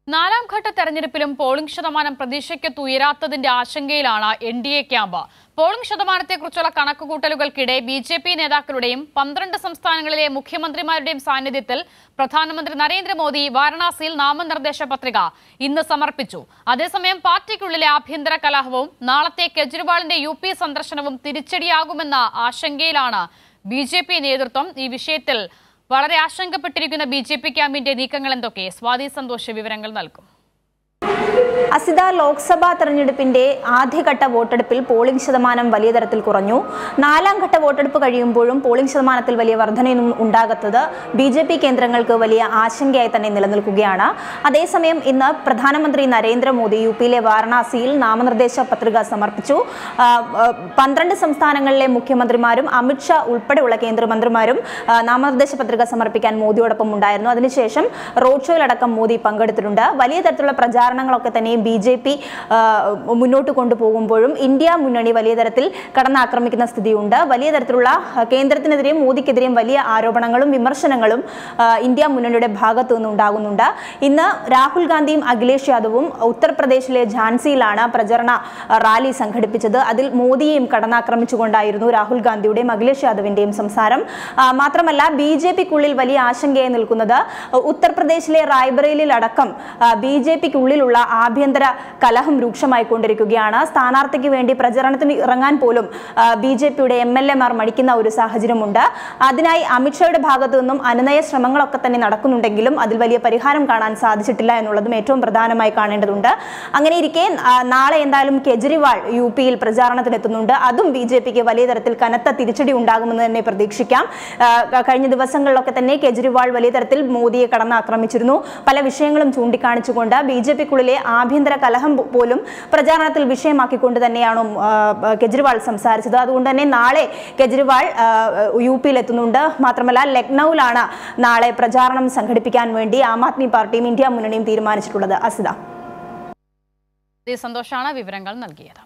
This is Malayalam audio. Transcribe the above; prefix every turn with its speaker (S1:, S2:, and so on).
S1: നാലാം ഘട്ട തെരഞ്ഞെടുപ്പിലും പോളിംഗ് ശതമാനം പ്രതീക്ഷയ്ക്കൊത്ത് ഉയരാത്തതിന്റെ ആശങ്കയിലാണ് N D A camp polling ശതമാനത്തെക്കുറിച്ചുള്ള കണക്കുകൂട്ടലുകൾക്കിടെ ബി ജെ പി നേതാക്കളുടെയും പന്ത്രണ്ട് സംസ്ഥാനങ്ങളിലെ മുഖ്യമന്ത്രിമാരുടെയും സാന്നിധ്യത്തിൽ പ്രധാനമന്ത്രി നരേന്ദ്രമോദി വാരണാസിയിൽ നാമനിർദ്ദേശ പത്രിക ഇന്ന് സമർപ്പിച്ചു അതേസമയം പാർട്ടിക്കുള്ളിലെ ആഭ്യന്തര കലഹവും നാളത്തെ കെജ്രിവാളിന്റെ യു പി സന്ദർശനവും തിരിച്ചടിയാകുമെന്ന ആശങ്കയിലാണ് ബി ജെ പി നേതൃത്വം ഈ വിഷയത്തിൽ വളരെ ആശങ്കപ്പെട്ടിരിക്കുന്ന ബി ജെ പി ക്യാമ്പിന്റെ നീക്കങ്ങൾ എന്തൊക്കെ സ്വാതി സന്തോഷ് വിവരങ്ങൾ നൽകും
S2: അസിത ലോക്സഭാ തെരഞ്ഞെടുപ്പിന്റെ ആദ്യഘട്ട വോട്ടെടുപ്പിൽ പോളിംഗ് ശതമാനം വലിയ തരത്തിൽ കുറഞ്ഞു നാലാം ഘട്ട വോട്ടെടുപ്പ് കഴിയുമ്പോഴും പോളിംഗ് ശതമാനത്തിൽ വലിയ വർധനയൊന്നും ഉണ്ടാകാത്തത് ബി ജെ പി കേന്ദ്രങ്ങൾക്ക് വലിയ ആശങ്കയായി തന്നെ നിലനിൽക്കുകയാണ് അതേസമയം ഇന്ന് പ്രധാനമന്ത്രി നരേന്ദ്രമോദി യു പിയിലെ വാരണാസിയിൽ നാമനിർദ്ദേശ പത്രിക സമർപ്പിച്ചു ആ, ആ, പന്ത്രണ്ട് സംസ്ഥാനങ്ങളിലെ മുഖ്യമന്ത്രിമാരും അമിത്ഷാ ഉൾപ്പെടെയുള്ള കേന്ദ്രമന്ത്രിമാരും ആ, നാമനിർദ്ദേശ പത്രിക സമർപ്പിക്കാൻ മോദിയോടൊപ്പം ഉണ്ടായിരുന്നു അതിനുശേഷം റോഡ് ഷോയിലടക്കം മോദി പങ്കെടുത്തിട്ടുണ്ട് വലിയ തരത്തിലുള്ള പ്രചാരണങ്ങളൊക്കെ തന്നെയും ബി ജെ പി മുന്നോട്ട് കൊണ്ടുപോകുമ്പോഴും ഇന്ത്യ മുന്നണി വലിയ തരത്തിൽ കടന്നാക്രമിക്കുന്ന സ്ഥിതിയുണ്ട് വലിയ തരത്തിലുള്ള ആ, കേന്ദ്രത്തിനെതിരെയും മോദിക്കെതിരെയും വലിയ ആരോപണങ്ങളും വിമർശനങ്ങളും ആ, ഇന്ത്യ മുന്നണിയുടെ ഭാഗത്തു നിന്നുണ്ടാകുന്നുണ്ട് ഇന്ന് രാഹുൽ ഗാന്ധിയും അഖിലേഷ് യാദവും ഉത്തർപ്രദേശിലെ ഝാൻസിയിലാണ് പ്രചരണ ആ, റാലി സംഘടിപ്പിച്ചത് അതിൽ മോദിയെയും കടന്നാക്രമിച്ചുകൊണ്ടായിരുന്നു രാഹുൽ ഗാന്ധിയുടെയും അഖിലേഷ് യാദവിന്റെയും സംസാരം ആ, മാത്രമല്ല ബി ജെ പിക്കുള്ളിൽ വലിയ ആശങ്കയായി നിൽക്കുന്നത് ഉത്തർപ്രദേശിലെ റായ്ബറേലിയിൽ അടക്കം ബി ജെ പിക്കുള്ളിലുള്ള ആഭ്യന്തര കലഹം രൂക്ഷമായിക്കൊണ്ടിരിക്കുകയാണ് സ്ഥാനാർത്ഥിക്ക് വേണ്ടി പ്രചരണത്തിന് ഇറങ്ങാൻ പോലും ബി ജെ പിയുടെ എം എൽ എമാർ മടിക്കുന്ന ഒരു സാഹചര്യമുണ്ട് അതിനായി അമിത്ഷായുടെ ഭാഗത്തു നിന്നും അനുനയ ശ്രമങ്ങളൊക്കെ തന്നെ നടക്കുന്നുണ്ടെങ്കിലും അതിൽ വലിയ പരിഹാരം കാണാൻ സാധിച്ചിട്ടില്ല എന്നുള്ളതും ഏറ്റവും പ്രധാനമായി കാണേണ്ടതുണ്ട് അങ്ങനെ ഇരിക്കെ ആ, നാളെ എന്തായാലും കെജ്രിവാൾ യു പിയിൽ പ്രചാരണത്തിനെത്തുന്നുണ്ട് അതും ബി ജെ പിക്ക് വലിയ തരത്തിൽ കനത്ത തിരിച്ചടി ഉണ്ടാകുമെന്ന് തന്നെ പ്രതീക്ഷിക്കാം ആ, ക- കഴിഞ്ഞ ദിവസങ്ങളിലൊക്കെ തന്നെ കെജ്രിവാൾ വലിയ തരത്തിൽ മോദിയെ കടന്നാക്രമിച്ചിരുന്നു പല വിഷയങ്ങളും ചൂണ്ടിക്കാണിച്ചുകൊണ്ട് ബി ജെ പിക്കുള്ളിലെ ആഭ്യന്തര കലഹം പോ- പോലും പ്രചാരണത്തിൽ വിഷയമാക്കിക്കൊണ്ട് തന്നെയാണ് ആ, കെജ്രിവാൾ സംസാരിച്ചത് അതുകൊണ്ട് തന്നെ നാളെ കെജ്രിവാൾ ആ, യു പിയിൽ എത്തുന്നുണ്ട് മാത്രമല്ല ലക്നൌവിലാണ് നാളെ പ്രചാരണം സംഘടിപ്പിക്കാൻ വേണ്ടി ആം ആദ്മി പാർട്ടിയും ഇന്ത്യ മുന്നണിയും തീരുമാനിച്ചിട്ടുള്ളത് അസിത
S1: സന്തോഷാണ് വിവരങ്ങൾ നൽകിയത്